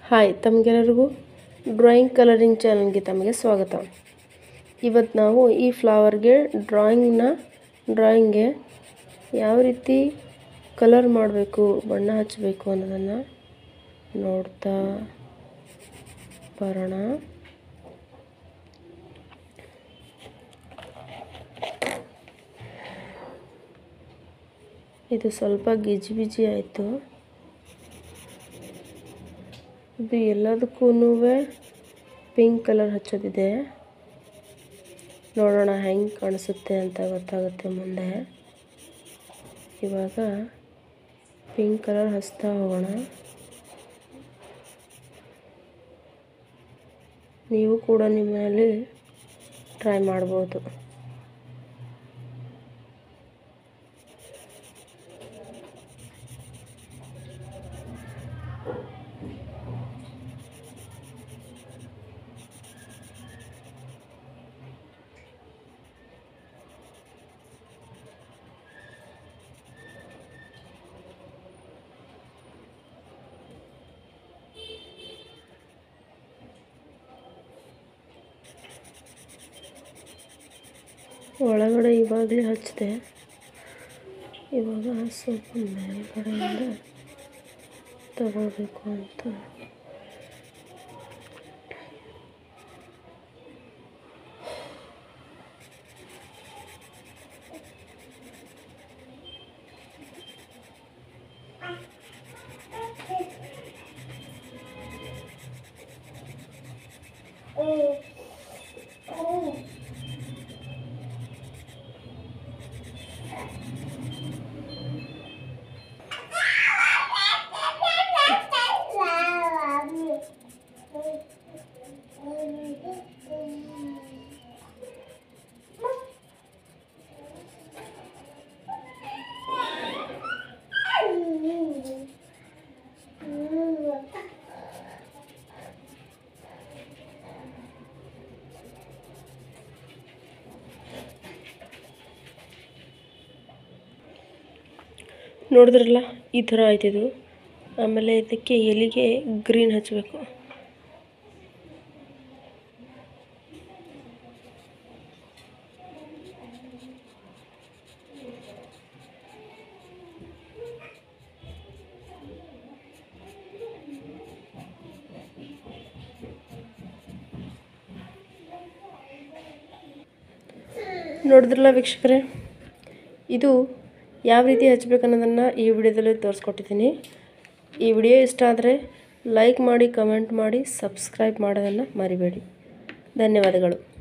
hi ತಮಗೆಲ್ಲರಿಗೂ drawing colouring ಚಾನಲ್ಗೆ ತಮಗೆ ಸ್ವಾಗತ ಇವತ್ತು ನಾವು ಈ ಫ್ಲವರ್ಗೆ ಡ್ರಾಯಿಂಗ್ನ ಡ್ರಾಯಿಂಗ್ಗೆ ಯಾವ ರೀತಿ ಕಲರ್ ಮಾಡಬೇಕು ಬಣ್ಣ ಹಚ್ಚಬೇಕು ಅನ್ನೋದನ್ನು ನೋಡ್ತಾ ಬರೋಣ ಇದು ಸ್ವಲ್ಪ ಗಿಜಿ ಬಿಜಿ ಆಯಿತು ಇದು ಎಲ್ಲದಕ್ಕೂ ಪಿಂಕ್ ಕಲರ್ ಹಚ್ಚೋದಿದೆ ನೋಡೋಣ ಹೆಂಗೆ ಕಾಣಿಸುತ್ತೆ ಅಂತ ಗೊತ್ತಾಗುತ್ತೆ ಮುಂದೆ ಇವಾಗ ಪಿಂಕ್ ಕಲರ್ ಹಚ್ತಾ ಹೋಗೋಣ ನೀವು ಕೂಡ ನಿಮ್ಮ ಮನೇಲಿ ಟ್ರೈ ಮಾಡ್ಬೋದು ಒಳಗಡೆ ಇವಾಗಲೇ ಹಚ್ಚಿದೆ ಇವಾಗ ಸ್ವಲ್ಪ ಮೇಲ್ಗಡೆಯಿಂದ ತಗೋಬೇಕು ಅಂತ ನೋಡಿದ್ರಲ್ಲ ಈ ಥರ ಆಯ್ತಿದು ಆಮೇಲೆ ಇದಕ್ಕೆ ಎಲೆಗೆ ಗ್ರೀನ್ ಹಚ್ಚಬೇಕು ನೋಡಿದ್ರಲ್ಲ ವೀಕ್ಷಕರೇ ಇದು ಯಾವ ರೀತಿ ಹಚ್ಬೇಕು ಅನ್ನೋದನ್ನು ಈ ವಿಡಿಯೋದಲ್ಲಿ ತೋರಿಸ್ಕೊಟ್ಟಿದ್ದೀನಿ ಈ ವಿಡಿಯೋ ಇಷ್ಟ ಆದರೆ ಲೈಕ್ ಮಾಡಿ ಕಮೆಂಟ್ ಮಾಡಿ ಸಬ್ಸ್ಕ್ರೈಬ್ ಮಾಡೋದನ್ನು ಮರಿಬೇಡಿ ಧನ್ಯವಾದಗಳು